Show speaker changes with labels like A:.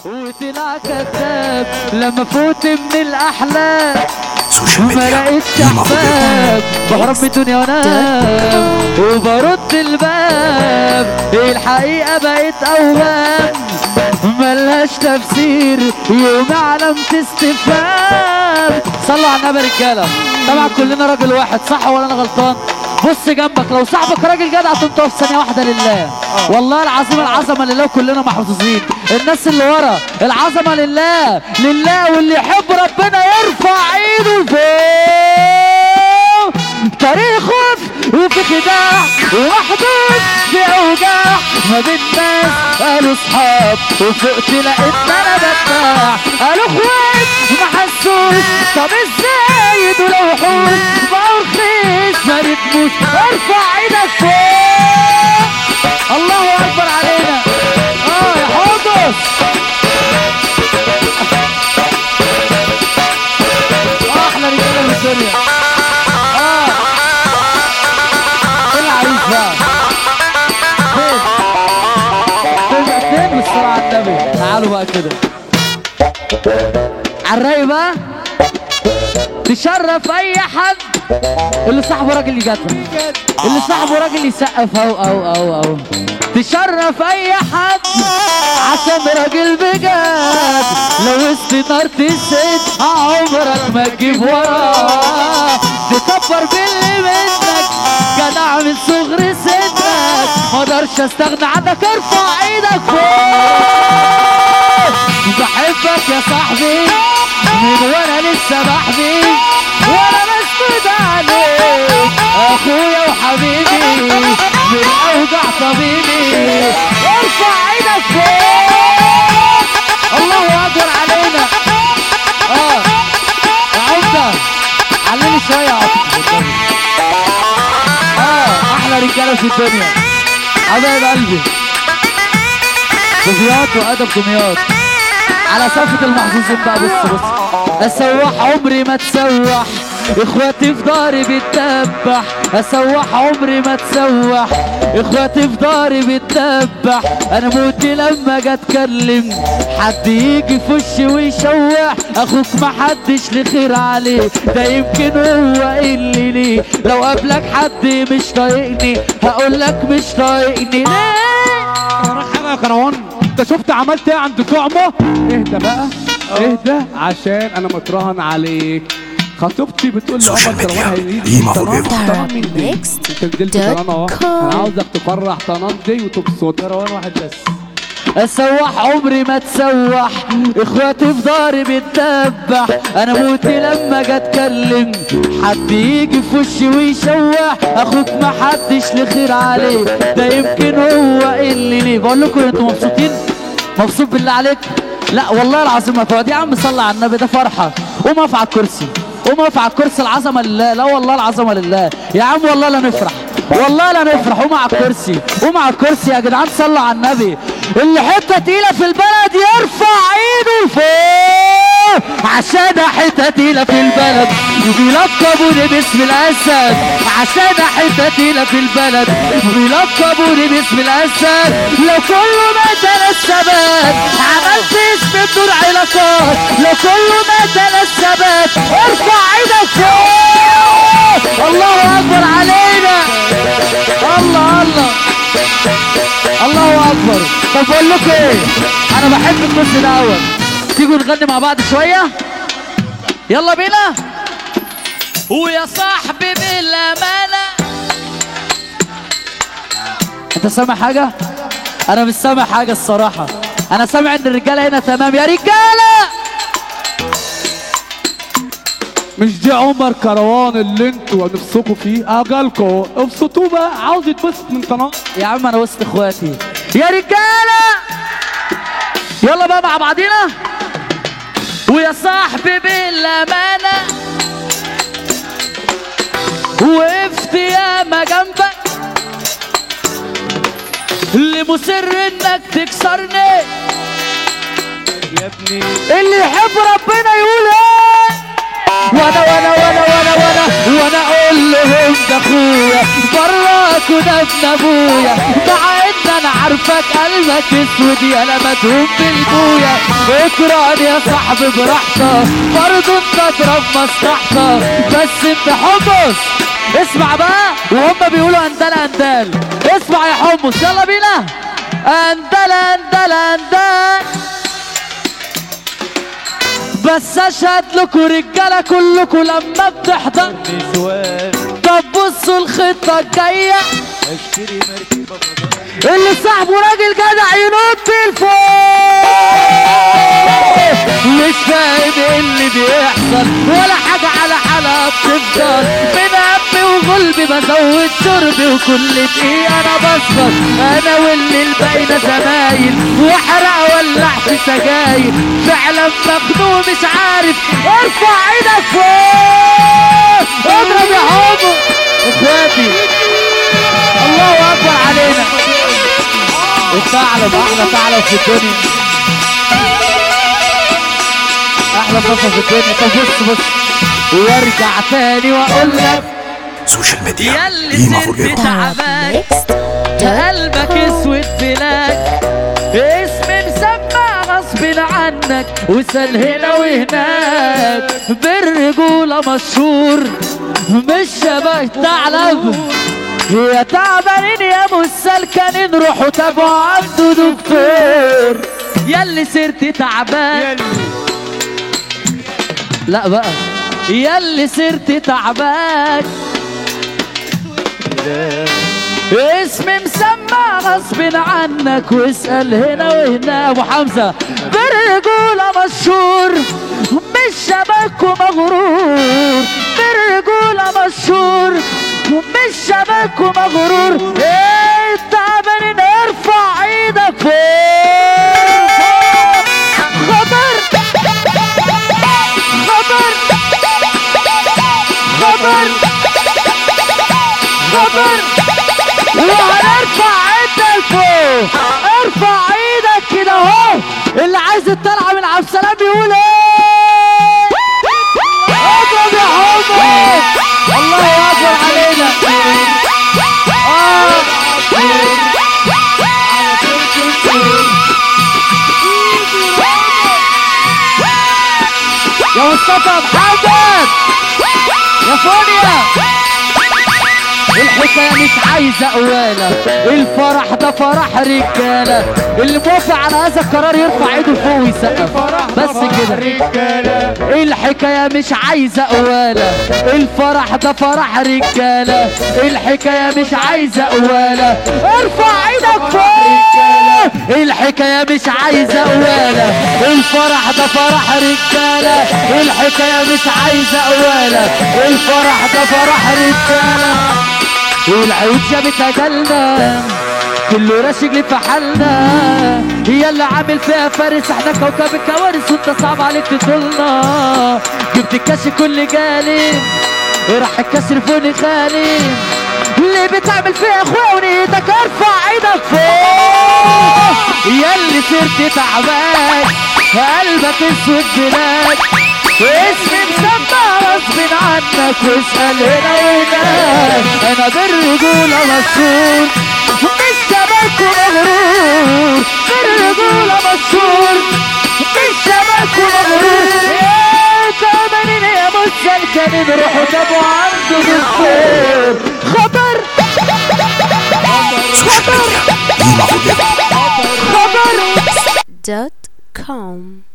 A: وطلع كذاب لما فوت من الاحلام
B: سوشيال
A: ما
B: ميديا
A: لقيتش
B: ديما فوق
A: احباب بهرب من الدنيا وانام وبرد الباب الحقيقه بقت اوهام ملهاش تفسير يوم علامة استفهام صلوا على النبي يا رجاله طبعا كلنا راجل واحد صح ولا انا غلطان بص جنبك لو صاحبك راجل جدع تقوم تقف ثانيه واحده لله والله العظيم العظمه لله وكلنا محظوظين الناس اللي ورا العظمه لله لله واللي يحب ربنا يرفع ايده لفوق تاريخه وفي خداع ومحدود في اوجاع ما بين ناس قالوا صحاب وفقت لقيت انا بتاع قالوا اخوات ما حسوش طب ازاي دول وحوش بقوا رخيص ما ندموش ارفع ايدك فوق الله اكبر علينا اه يا حمص آه، احلى رجاله في الدنيا اه ايه العريس بقى فين فين فين بالصلاة على النبي تعالوا بقى كده عالرايق بقى تشرف اي حد اللي صاحبه راجل يجدع اللي صاحبه راجل يسقف او او او او تشرف اي حد عشان راجل بجد لو وسط نار تسد عمرك ما تجيب وراه تكبر باللي منك جدع من صغر سنك ما اقدرش استغنى عنك ارفع ايدك فوق بحبك يا صاحبي من وانا لسه بحبي وانا مسدود عليك اخويا وحبيبي من اوجع طبيبي ارفع ايدك فوق الله اكبر علينا اه يا عمده علمني شويه يا عاطف اه احلى رجاله في الدنيا حبايب قلبي دمياط وادب دمياط على صفة المحظوظين بقى بص بص اسوح عمري ما تسوح اخواتي في داري بتدبح اسوح عمري ما تسوح اخواتي في داري بتدبح انا موتي لما اجي اتكلم حد يجي في وشي ويشوح اخوك ما حدش لخير عليه ده يمكن هو اللي ليه لو قابلك حد مش طايقني هقول لك مش طايقني ليه
C: وراك حاجه يا كروان انت شفت عملت ايه عند طعمه اهدى بقى اهدى عشان انا متراهن عليك خطيبتي بتقول لي
B: سوشيال
C: عمر كروان
B: ميديا
C: هيجي
B: ديما فوق
C: طنان من دي
D: Next
C: انت نزلت طنان اهو انا عاوزك تفرح طنان دي وتبسط كروان واحد بس
A: اسوح عمري ما تسوح اخواتي في داري بتدبح انا موتي لما اجي اتكلم حد يجي في وشي ويشوح اخوك ما حدش لخير عليه ده يمكن هو اللي ليه بقول لكم انتوا مبسوطين مبسوط بالله عليك لا والله العظيم ما تقعد يا عم صلي على النبي ده فرحه قوم اقف على الكرسي قوم اقف على الكرسي العظمه لله لا والله العظمه لله يا عم والله لا نفرح والله لا نفرح قوم على الكرسي قوم على الكرسي يا جدعان صلوا على النبي اللي حته تقيله في البلد يرفع ايده فوق عشان حته تقيله في البلد بيلقبوني باسم الاسد عشان حته تقيله في البلد بيلقبوني باسم الاسد لو كله مات انا الثبات عملت اسم بدون علاقات لو كله مات انا الثبات ارفع ايدك فوق الله اكبر علينا الله الله الله اكبر طب بقول لكم ايه انا بحب الجزء الاول تيجوا نغني مع بعض شويه يلا بينا ويا صاحبي بالامانه انت سامع حاجه انا مش سامع حاجه الصراحه انا سامع ان الرجاله هنا تمام يا رجاله
C: مش دي عمر كروان اللي انتوا نفسكوا فيه اجالكوا ابسطوه بقى عاوز يتبسط من طنان
A: يا عم انا وسط اخواتي يا رجاله يلا بقى مع بعضينا ويا صاحبي بالامانه وقفت ياما جنبك اللي مصر انك تكسرني
C: يا ابني
A: اللي يحب ربنا يقول ايه وانا وانا وانا وانا وانا وانا اقول لهم ده اخويا براك وده ابن ابويا مع ان انا عارفك قلبك اسود يا انا مدهون بالبويا اكرهني يا صاحبي براحتك برضه انت اضرب مصلحتك بس انت حمص اسمع بقى وهم بيقولوا اندال اندال اسمع يا حمص يلا بينا اندال اندال اندال بس اشهد لكم رجاله كلكم لما بتحضر طب بصوا الخطه الجايه اللي صاحبه راجل جدع ينط لفوق مش فاهم ايه اللي بيحصل ولا حاجة على حالها بتفضل من همي وغلبي بزود شربي وكل دقيقة انا بسكر انا واللي الباقينا زمايل واحرق ولع في سجاير فعلا مخنوق مش عارف ارفع ايدك فوق اضرب يا حمو اخواتي الله اكبر علينا الثعلب احلى ثعلب في الدنيا احلى صفه في الدنيا طب بص بص وارجع تاني واقول لك
B: سوشيال ميديا
A: ياللي
B: قيمة
A: سرت
B: فوق
A: تعبان قلبك اسود بلاك اسم مسمع غصب عنك وسال هنا وهناك بالرجولة مشهور مش شبه ثعلب يا تعبانين يا مسلكنين روحوا تابعوا عنده دكتور ياللي سرت تعبان لا بقى ياللي سرت تعبان اسم مسمع غصب عنك واسأل هنا وهنا ابو حمزة بالرجولة مشهور مش شبك ومغرور بالرجولة مشهور مش شبك ومغرور ايه التعبانين ارفع ايدك فوق خبر خبر خبر خبر وهنرفع ايدك فوق ارفع ايدك كده اهو اللي عايز الطلعه من عبد السلام يقول ايه اضرب يا حمص الله اكبر علينا آه. يا مصطفى محمد يا فونيا الحكاية مش عايزة قوالة الفرح ده فرح رجالة اللي موافق على هذا القرار يرفع ايده فوق ويسقف بس كده الحكاية مش عايزة قوالة الفرح ده فرح رجالة الحكاية مش عايزة قوالة ارفع ايدك فوق الحكاية مش عايزة قوالة الفرح ده فرح رجالة الحكاية مش عايزة قوالة الفرح ده فرح رجالة والعيد جابت اجلنا كله راشق في حالنا هي اللي عامل فيها فارس احنا كوكب الكوارث وانت صعب عليك تطولنا جبت الكاش كل جالي راح الكسر فوني خالي اللي بتعمل فيها اخويا ونيتك ارفع ايدك فوق ياللي صرت تعبان قلبك اسود بلاك اسمي مسمى غصب عنك واسأل هنا وهناك انا بالرجولة مشهور مش شبك ومغرور بالرجولة مشهور مش شبك ومغرور يا تمانين يا مسلكنين روحوا جابوا عنده دكتور خبر
B: سوشيال ميديا قيمة فوق
A: خبر
D: dot com